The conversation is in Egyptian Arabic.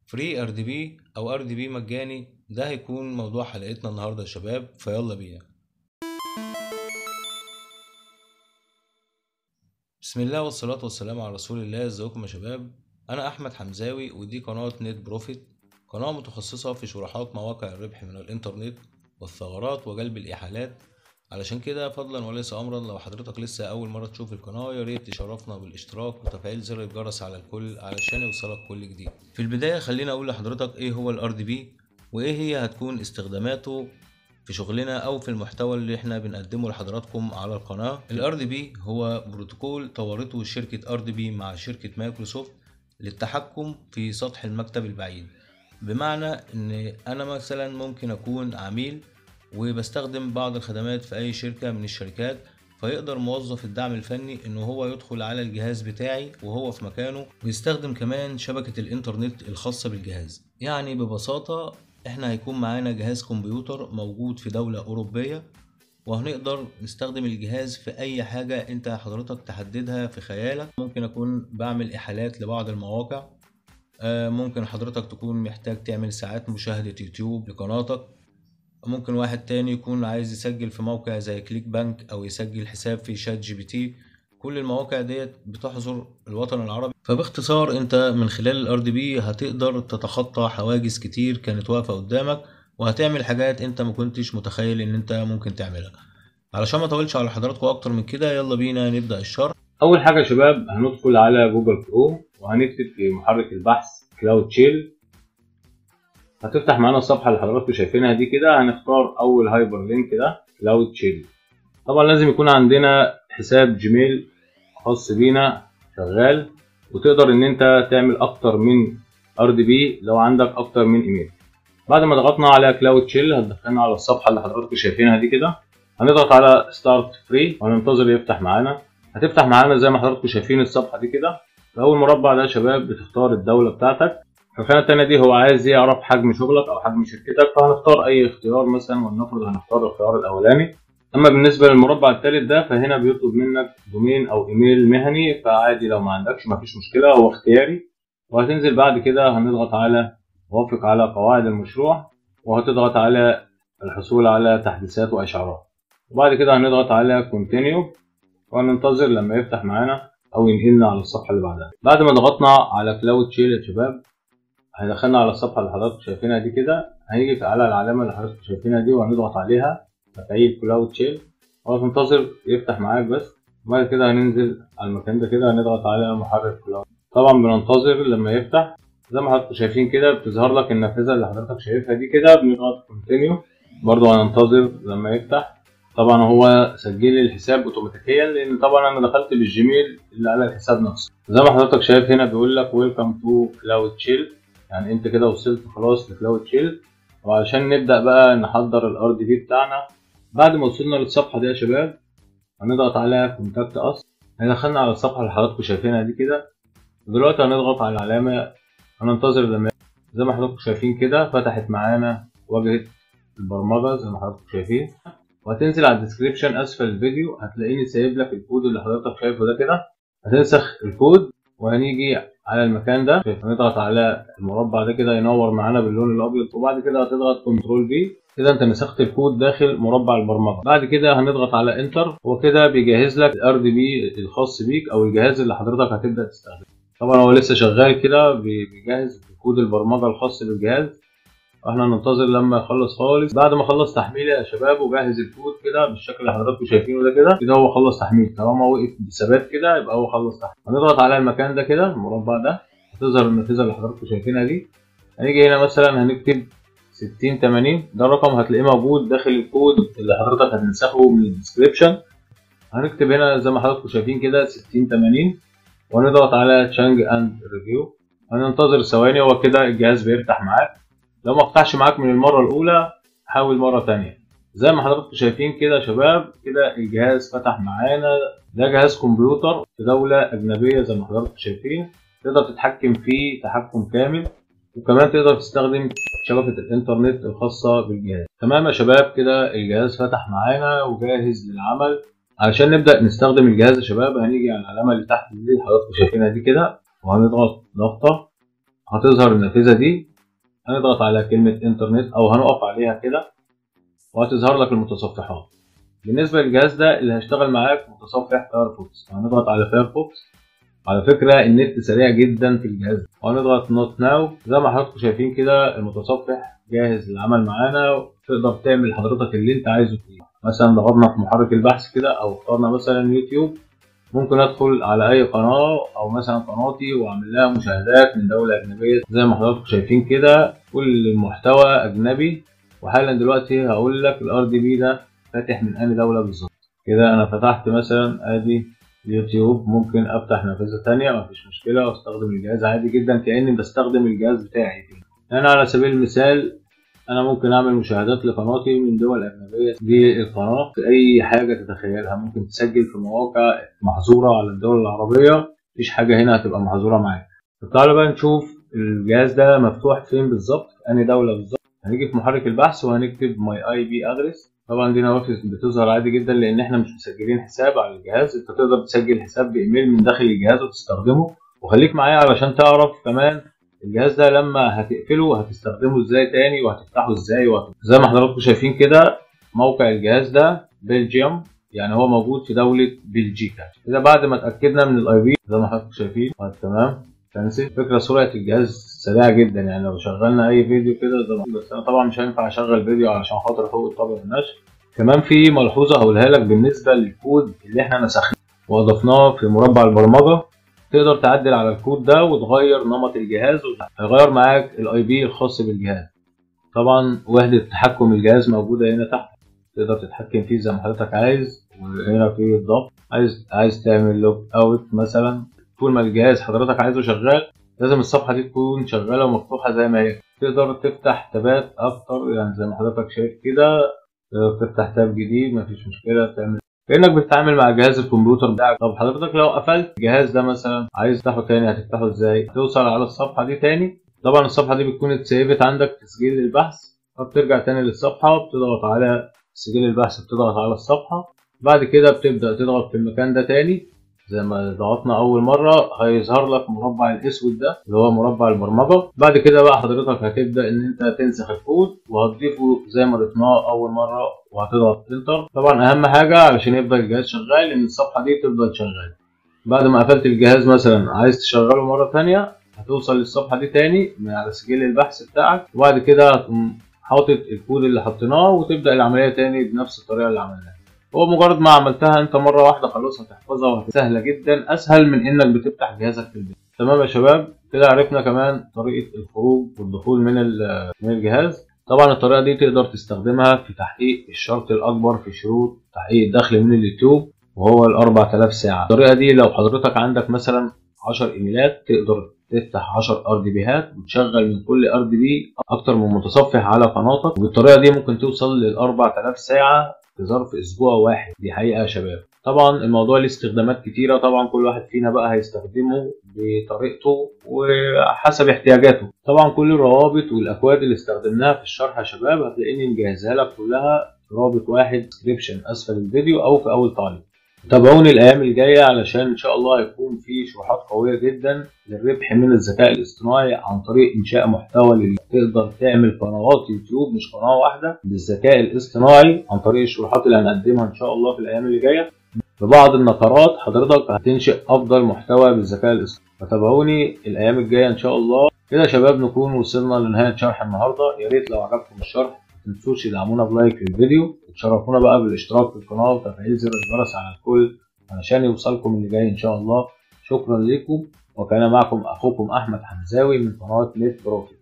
فري ار دي بي او ار دي بي مجاني ده هيكون موضوع حلقتنا النهارده يا شباب فيلا بينا بسم الله والصلاة والسلام على رسول الله ازيكم يا شباب انا احمد حمزاوي ودي قناة نت بروفيت قناة متخصصة في شروحات مواقع الربح من الانترنت والثغرات وجلب الاحالات علشان كده فضلا وليس امرا لو حضرتك لسه اول مرة تشوف القناة يا ريت تشرفنا بالاشتراك وتفعيل زر الجرس على الكل علشان يوصلك كل جديد في البداية خليني اقول لحضرتك ايه هو الار دي بي وايه هي هتكون استخداماته في شغلنا او في المحتوى اللي احنا بنقدمه لحضراتكم على القناة الار دي بي هو بروتوكول طورته شركة ار دي بي مع شركة مايكروسوفت للتحكم في سطح المكتب البعيد بمعنى ان انا مثلا ممكن اكون عميل وبستخدم بعض الخدمات في اي شركة من الشركات فيقدر موظف الدعم الفني ان هو يدخل على الجهاز بتاعي وهو في مكانه ويستخدم كمان شبكة الانترنت الخاصة بالجهاز يعني ببساطة احنا هيكون معانا جهاز كمبيوتر موجود في دولة اوروبية وهنقدر نستخدم الجهاز في اي حاجة انت حضرتك تحددها في خيالك ممكن اكون بعمل احالات لبعض المواقع آه، ممكن حضرتك تكون محتاج تعمل ساعات مشاهدة يوتيوب لقناتك ممكن واحد تاني يكون عايز يسجل في موقع زي كليك بانك او يسجل حساب في شات جي بي تي كل المواقع ديت بتحظر الوطن العربي فباختصار انت من خلال الار دي بي هتقدر تتخطى حواجز كتير كانت واقفة قدامك وهتعمل حاجات انت ما كنتش متخيل ان انت ممكن تعملها علشان ما اطولش على حضراتكم اكتر من كده يلا بينا نبدأ الشرح اول حاجه يا شباب هندخل على جوجل كروم وهنكتب في محرك البحث كلاود شيل هتفتح معانا الصفحه اللي حضراتكم شايفينها دي كده هنختار اول هايبر لينك ده كلاود شيل طبعا لازم يكون عندنا حساب جيميل خاص بينا شغال وتقدر ان انت تعمل اكتر من ار دي بي لو عندك اكتر من ايميل بعد ما ضغطنا على كلاود شيل هتدخلنا على الصفحه اللي حضراتكم شايفينها دي كده هنضغط على ستارت فري وهننتظر يفتح معانا هتفتح معانا زي ما حضراتكم شايفين الصفحه دي كده في اول مربع ده يا شباب بتختار الدوله بتاعتك الخانه التانية دي هو عايز يعرف حجم شغلك او حجم شركتك فهنختار اي اختيار مثلا ولنفرض هنختار الخيار الاولاني اما بالنسبه للمربع الثالث ده فهنا بيطلب منك دومين او ايميل مهني فعادي لو ما عندكش مفيش مشكله هو اختياري وهتنزل بعد كده هنضغط على وافق على قواعد المشروع وهتضغط على الحصول على تحديثات واشعارات وبعد كده هنضغط على كونتينيو وهننتظر لما يفتح معانا او ينقلنا على الصفحه اللي بعدها بعد ما ضغطنا على كلاود شيل يا شباب هيدخلنا على الصفحه اللي حضراتكم شايفينها دي كده هيجي على العلامه اللي حضراتكم شايفينها دي وهنضغط عليها تفعيل كلاود شيل وهتنتظر يفتح معاك بس وبعد كده هننزل على المكان ده كده هنضغط على محرك كلاود طبعا بننتظر لما يفتح زي ما حضراتكم شايفين كده بتظهر لك النافذه اللي حضرتك شايفها دي كده بنضغط كونتينيو برضو هننتظر لما يفتح طبعا هو سجل لي الحساب اوتوماتيكيا لان طبعا انا دخلت بالجيميل اللي على الحساب نفسه زي ما حضرتك شايف هنا بيقول لك ويلكم تو كلاود شيل يعني انت كده وصلت خلاص لكلاود شيل وعشان نبدا بقى نحضر الار دي بي بتاعنا بعد ما وصلنا للصفحه دي يا شباب هنضغط على كونتاكت اس هندخلنا على الصفحه اللي حضراتكم شايفينها دي كده دلوقتي هنضغط على العلامه هننتظر لما زي ما حضراتكم شايفين كده فتحت معانا واجهه البرمجه زي ما حضراتكم شايفين وهتنزل على الديسكريبشن اسفل الفيديو هتلاقيني سايب لك الكود اللي حضرتك شايفه ده كده هتنسخ الكود وهنيجي على المكان ده هنضغط على المربع ده كده ينور معانا باللون الابيض وبعد كده هتضغط كنترول في كده انت نسخت الكود داخل مربع البرمجه بعد كده هنضغط على انتر وكده بيجهز لك الار دي بي الخاص بيك او الجهاز اللي حضرتك هتبدا تستخدمه طبعا هو لسه شغال كده بيجهز كود البرمجه الخاص بالجهاز احنا ننتظر لما يخلص خالص بعد ما خلص تحميل يا شباب وجهز الكود كده بالشكل اللي حضراتكم شايفينه ده كده كده هو خلص تحميل طالما وقف بثبات كده يبقى هو خلص تحميل هنضغط على المكان ده كده المربع ده هتظهر النافذه اللي حضراتكم شايفينها دي هنيجي هنا مثلا هنكتب 60 80 ده الرقم هتلاقيه موجود داخل الكود اللي حضرتك هتنسخه من الديسكريبشن هنكتب هنا زي ما حضراتكم شايفين كده 60 80 ونضغط على تشانج اند ريفيو هننتظر ثواني هو كده الجهاز بيفتح معاك لو ما فتحش معاك من المره الاولى حاول مره تانية زي ما حضراتكم شايفين كده يا شباب كده الجهاز فتح معانا ده جهاز كمبيوتر في دوله اجنبيه زي ما حضراتكم شايفين تقدر تتحكم فيه تحكم كامل وكمان تقدر تستخدم شبكة الإنترنت الخاصة بالجهاز تمام يا شباب كده الجهاز فتح معانا وجاهز للعمل علشان نبدأ نستخدم الجهاز يا شباب هنيجي على العلامة اللي تحت دي اللي حضراتكم شايفينها دي كده وهنضغط ضغطة هتظهر النافذه دي هنضغط على كلمه انترنت او هنقف عليها كده وهتظهر لك المتصفحات بالنسبه للجهاز ده اللي هيشتغل معاك متصفح فايرفوكس هنضغط على فايرفوكس على فكرة النت سريع جدا في الجهاز ده وهنضغط نوت ناو زي ما حضراتكم شايفين كده المتصفح جاهز للعمل معانا تقدر تعمل حضرتك اللي انت عايزه فيه مثلا ضغطنا في محرك البحث كده او اخترنا مثلا يوتيوب ممكن ادخل على اي قناة او مثلا قناتي واعمل لها مشاهدات من دولة اجنبية زي ما حضراتكم شايفين كده كل المحتوى اجنبي وحالا دلوقتي هقول لك الار دي بي ده فاتح من انهي دولة بالظبط كده انا فتحت مثلا ادي يوتيوب ممكن افتح نافذة تانية مفيش مشكلة واستخدم الجهاز عادي جدا كأني بستخدم الجهاز بتاعي فيه. أنا على سبيل المثال أنا ممكن أعمل مشاهدات لقناتي من دول أجنبية دي القناة في أي حاجة تتخيلها ممكن تسجل في مواقع محظورة على الدول العربية مفيش حاجة هنا هتبقى محظورة معاك طب تعالى بقى نشوف الجهاز ده مفتوح فين بالظبط في أنهي دولة بالظبط هنيجي في محرك البحث وهنكتب ماي اي بي ادرس طبعا دي نوافذ بتظهر عادي جدا لان احنا مش مسجلين حساب على الجهاز انت تقدر تسجل حساب بايميل من داخل الجهاز وتستخدمه وخليك معايا علشان تعرف كمان الجهاز ده لما هتقفله هتستخدمه ازاي تاني وهتفتحه ازاي وهت... زي ما حضراتكم شايفين كده موقع الجهاز ده بلجيوم يعني هو موجود في دولة بلجيكا كده بعد ما اتأكدنا من الاي بي زي ما حضراتكم شايفين تمام فانسي فكرة سرعة الجهاز سريعة جدا يعني لو شغلنا أي فيديو كده بس أنا طبعا مش هينفع أشغل فيديو علشان خاطر حقوق الطبع والنشر كمان في ملحوظة هقولها لك بالنسبة للكود اللي احنا نسخناه وأضفناه في مربع البرمجة تقدر تعدل على الكود ده وتغير نمط الجهاز هيغير معاك الاي بي الخاص بالجهاز طبعا وحدة تحكم الجهاز موجودة هنا تحت تقدر تتحكم فيه زي ما حضرتك عايز وهنا في الضغط عايز عايز تعمل لوج اوت مثلا طول ما الجهاز حضرتك عايزه شغال لازم الصفحة دي تكون شغالة ومفتوحة زي ما هي تقدر تفتح تابات أكتر يعني زي ما حضرتك شايف كده تقدر تفتح تاب جديد مفيش مشكلة تعمل كأنك بتتعامل مع جهاز الكمبيوتر بتاعك طب حضرتك لو قفلت الجهاز ده مثلا عايز تفتحه تاني هتفتحه ازاي؟ توصل على الصفحة دي تاني طبعا الصفحة دي بتكون اتسيفت عندك تسجيل للبحث فبترجع تاني للصفحة بتضغط على سجل البحث بتضغط على الصفحة بعد كده بتبدأ تضغط في المكان ده تاني زي ما ضغطنا اول مره هيظهر لك مربع الاسود ده اللي هو مربع البرمجه بعد كده بقى حضرتك هتبدا ان انت تنسخ الكود وهتضيفه زي ما ضفناه اول مره وهتضغط انتر طبعا اهم حاجه علشان يفضل الجهاز شغال ان الصفحه دي تفضل شغاله بعد ما قفلت الجهاز مثلا عايز تشغله مره ثانيه هتوصل للصفحه دي تاني من على سجل البحث بتاعك وبعد كده هتقوم حاطط الكود اللي حطيناه وتبدا العمليه تاني بنفس الطريقه اللي عملناها هو مجرد ما عملتها انت مره واحده خلاص هتحفظها وسهله جدا اسهل من انك بتفتح جهازك في البيت تمام يا شباب كده عرفنا كمان طريقه الخروج والدخول من من الجهاز طبعا الطريقه دي تقدر تستخدمها في تحقيق الشرط الاكبر في شروط تحقيق الدخل من اليوتيوب وهو ال 4000 ساعه الطريقه دي لو حضرتك عندك مثلا 10 ايميلات تقدر تفتح 10 ار دي بيهات وتشغل من كل ار دي بي اكتر من متصفح على قناتك وبالطريقه دي ممكن توصل لل 4000 ساعه في ظرف اسبوع واحد دي حقيقه يا شباب طبعا الموضوع له استخدامات كتيره طبعا كل واحد فينا بقى هيستخدمه بطريقته وحسب احتياجاته طبعا كل الروابط والاكواد اللي استخدمناها في الشرح يا شباب هتلاقيني مجهزها لك كلها في رابط واحد ديسكريبشن اسفل الفيديو او في اول تعليق تابعوني الايام الجايه علشان ان شاء الله هيكون في شروحات قويه جدا للربح من الذكاء الاصطناعي عن طريق انشاء محتوى اللي تقدر تعمل قنوات يوتيوب مش قناه واحده بالذكاء الاصطناعي عن طريق الشروحات اللي هنقدمها ان شاء الله في الايام اللي جايه ببعض النقرات حضرتك هتنشئ افضل محتوى بالذكاء الاصطناعي فتابعوني الايام الجايه ان شاء الله كده يا شباب نكون وصلنا لنهايه شرح النهارده يا ريت لو عجبكم الشرح متنسوش تدعمونا بلايك للفيديو وتشرفونا بقى بالاشتراك في القناة وتفعيل زر الجرس على الكل علشان يوصلكم اللي جاي ان شاء الله شكرا لكم وكان معكم اخوكم احمد حمزاوي من قناة نت بروفيت